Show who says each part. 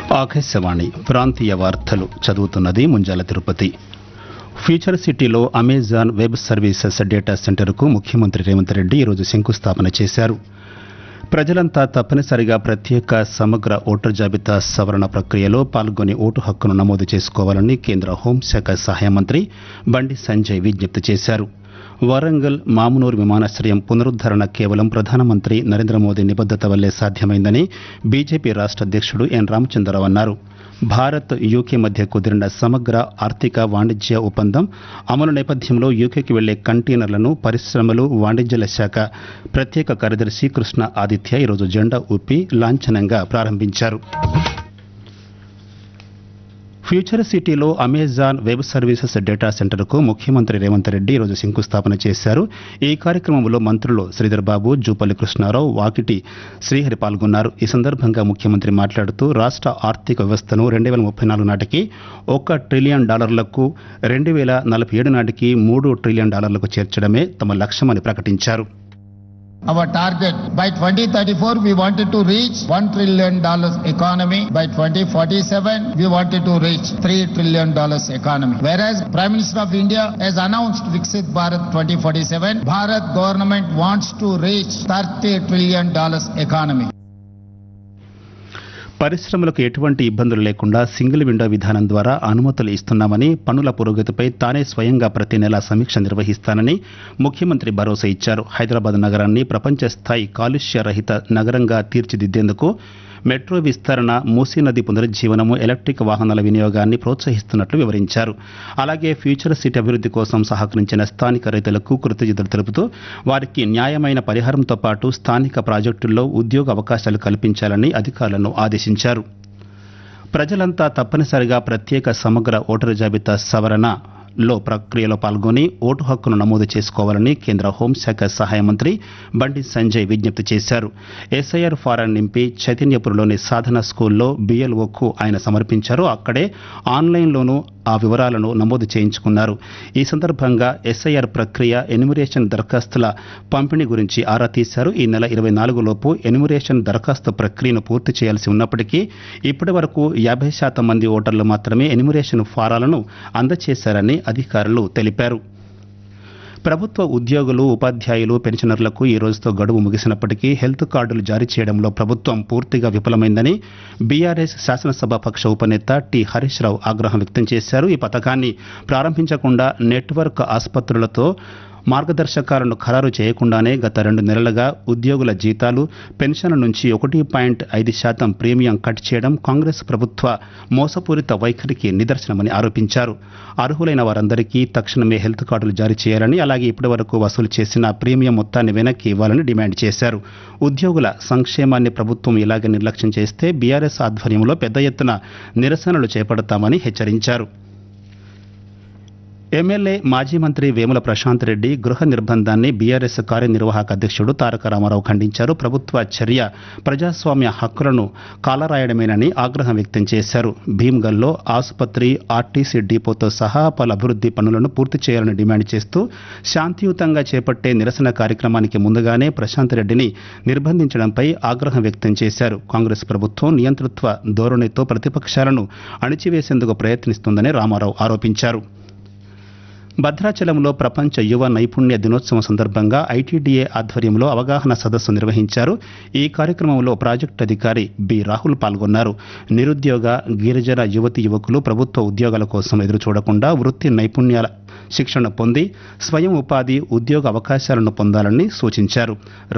Speaker 1: ఆకాశవాణి ప్రాంతీయ వార్తలు చదువుతున్నది ముంజాల తిరుపతి ఫ్యూచర్ సిటీలో అమెజాన్ వెబ్ సర్వీసెస్ డేటా సెంటర్కు ముఖ్యమంత్రి రేవంత్ రెడ్డి ఈరోజు శంకుస్థాపన చేశారు ప్రజలంతా తప్పనిసరిగా ప్రత్యేక సమగ్ర ఓటర్ జాబితా సవరణ ప్రక్రియలో పాల్గొని ఓటు హక్కును నమోదు చేసుకోవాలని కేంద్ర హోంశాఖ సహాయ మంత్రి బండి సంజయ్ విజ్ఞప్తి చేశారు వరంగల్ మామునూరు విమానాశ్రయం పునరుద్ధరణ కేవలం ప్రధానమంత్రి నరేంద్ర మోదీ నిబద్ధత వల్లే సాధ్యమైందని బీజేపీ రాష్ట్ర అధ్యక్షుడు ఎన్ రామచంద్రరావు అన్నారు భారత్ యూకే మధ్య కుదిరిన సమగ్ర ఆర్థిక వాణిజ్య ఒప్పందం అమలు నేపథ్యంలో యూకేకి వెళ్లే కంటైనర్లను పరిశ్రమలు వాణిజ్యాల శాఖ ప్రత్యేక కార్యదర్శి కృష్ణ ఆదిత్య ఈరోజు జెండా ఊపి లాంఛనంగా ప్రారంభించారు ఫ్యూచర్ సిటీలో అమెజాన్ వెబ్ సర్వీసెస్ డేటా సెంటర్కు ముఖ్యమంత్రి రేవంత్ రెడ్డి ఈరోజు శంకుస్థాపన చేశారు ఈ కార్యక్రమంలో మంత్రులు శ్రీధర్ బాబు జూపల్లి కృష్ణారావు వాకిటి శ్రీహరి పాల్గొన్నారు ఈ సందర్భంగా ముఖ్యమంత్రి మాట్లాడుతూ రాష్ట్ర ఆర్థిక వ్యవస్థను రెండు వేల ముప్పై నాలుగు నాటికి ఒక ట్రిలియన్ డాలర్లకు రెండు వేల నలభై ఏడు నాటికి మూడు ట్రిలియన్ డాలర్లకు చేర్చడమే తమ లక్ష్యమని ప్రకటించారు
Speaker 2: Our target by 2034 we wanted to reach 1 trillion dollars economy. By 2047 we wanted to reach 3 trillion dollars economy. Whereas Prime Minister of India has announced Viksit Bharat 2047, Bharat government wants to reach 30 trillion dollars economy.
Speaker 1: పరిశ్రమలకు ఎటువంటి ఇబ్బందులు లేకుండా single window విధానం ద్వారా అనుమతులు ఇస్తున్నామని పనుల పురోగతిపై తానే స్వయంగా ప్రతి నెలా సమీక్ష నిర్వహిస్తానని ముఖ్యమంత్రి భరోసా ఇచ్చారు హైదరాబాద్ నగరాన్ని ప్రపంచ స్థాయి కాలుష్య రహిత నగరంగా తీర్చిదిద్దేందుకు మెట్రో విస్తరణ మూసీ నది పునరుజ్జీవనము ఎలక్ట్రిక్ వాహనాల వినియోగాన్ని ప్రోత్సహిస్తున్నట్లు వివరించారు అలాగే ఫ్యూచర్ సిటీ అభివృద్ధి కోసం సహకరించిన స్థానిక రైతులకు కృతజ్ఞతలు తెలుపుతూ వారికి న్యాయమైన పరిహారంతో పాటు స్థానిక ప్రాజెక్టుల్లో ఉద్యోగ అవకాశాలు కల్పించాలని అధికారులను ఆదేశించారు ప్రజలంతా తప్పనిసరిగా ప్రత్యేక సమగ్ర ఓటరు జాబితా సవరణ లో ప్రక్రియలో పాల్గొని ఓటు హక్కును నమోదు చేసుకోవాలని కేంద్ర హోంశాఖ సహాయ మంత్రి బండి సంజయ్ విజ్ఞప్తి చేశారు ఎస్ఐఆర్ ఫారం నింపి చైతన్యపురంలోని సాధన స్కూల్లో బిఎల్ఓకు ఆయన సమర్పించారు అక్కడే ఆన్లైన్లోనూ ఆ వివరాలను నమోదు చేయించుకున్నారు ఈ సందర్భంగా ఎస్ఐఆర్ ప్రక్రియ ఎన్యుమరేషన్ దరఖాస్తుల పంపిణీ గురించి ఆరా తీశారు ఈ నెల ఇరవై నాలుగులోపు ఎన్యుమరేషన్ దరఖాస్తు ప్రక్రియను పూర్తి చేయాల్సి ఉన్నప్పటికీ ఇప్పటి వరకు యాభై శాతం మంది ఓటర్లు మాత్రమే ఎన్యుమరేషన్ ఫారాలను అందజేశారని అధికారులు తెలిపారు ప్రభుత్వ ఉద్యోగులు ఉపాధ్యాయులు పెన్షనర్లకు ఈ రోజుతో గడువు ముగిసినప్పటికీ హెల్త్ కార్డులు జారీ చేయడంలో ప్రభుత్వం పూర్తిగా విఫలమైందని బీఆర్ఎస్ శాసనసభ పక్ష ఉపనేత టి హరీష్ రావు ఆగ్రహం వ్యక్తం చేశారు ఈ పథకాన్ని ప్రారంభించకుండా నెట్వర్క్ ఆసుపత్రులతో మార్గదర్శకాలను ఖరారు చేయకుండానే గత రెండు నెలలుగా ఉద్యోగుల జీతాలు పెన్షన్ల నుంచి ఒకటి పాయింట్ ఐదు శాతం ప్రీమియం కట్ చేయడం కాంగ్రెస్ ప్రభుత్వ మోసపూరిత వైఖరికి నిదర్శనమని ఆరోపించారు అర్హులైన వారందరికీ తక్షణమే హెల్త్ కార్డులు జారీ చేయాలని అలాగే ఇప్పటి వరకు వసూలు చేసిన ప్రీమియం మొత్తాన్ని వెనక్కి ఇవ్వాలని డిమాండ్ చేశారు ఉద్యోగుల సంక్షేమాన్ని ప్రభుత్వం ఇలాగే నిర్లక్ష్యం చేస్తే బీఆర్ఎస్ ఆధ్వర్యంలో పెద్ద ఎత్తున నిరసనలు చేపడతామని హెచ్చరించారు ఎమ్మెల్యే మాజీ మంత్రి వేముల ప్రశాంత్ రెడ్డి గృహ నిర్బంధాన్ని బీఆర్ఎస్ కార్యనిర్వాహక అధ్యక్షుడు తారక రామారావు ఖండించారు ప్రభుత్వ చర్య ప్రజాస్వామ్య హక్కులను కాలరాయడమేనని ఆగ్రహం వ్యక్తం చేశారు భీమ్గల్లో ఆసుపత్రి ఆర్టీసీ డిపోతో సహా పలు అభివృద్ధి పనులను పూర్తి చేయాలని డిమాండ్ చేస్తూ శాంతియుతంగా చేపట్టే నిరసన కార్యక్రమానికి ముందుగానే ప్రశాంత్ రెడ్డిని నిర్బంధించడంపై ఆగ్రహం వ్యక్తం చేశారు కాంగ్రెస్ ప్రభుత్వం నియంతృత్వ ధోరణితో ప్రతిపక్షాలను అణిచివేసేందుకు ప్రయత్నిస్తుందని రామారావు ఆరోపించారు భద్రాచలంలో ప్రపంచ యువ నైపుణ్య దినోత్సవం సందర్భంగా ఐటీడీఏ ఆధ్వర్యంలో అవగాహన సదస్సు నిర్వహించారు ఈ కార్యక్రమంలో ప్రాజెక్టు అధికారి బి రాహుల్ పాల్గొన్నారు నిరుద్యోగ గిరిజన యువతి యువకులు ప్రభుత్వ ఉద్యోగాల కోసం ఎదురు చూడకుండా వృత్తి నైపుణ్యాల శిక్షణ పొంది స్వయం ఉపాధి ఉద్యోగ అవకాశాలను పొందాలని సూచించారు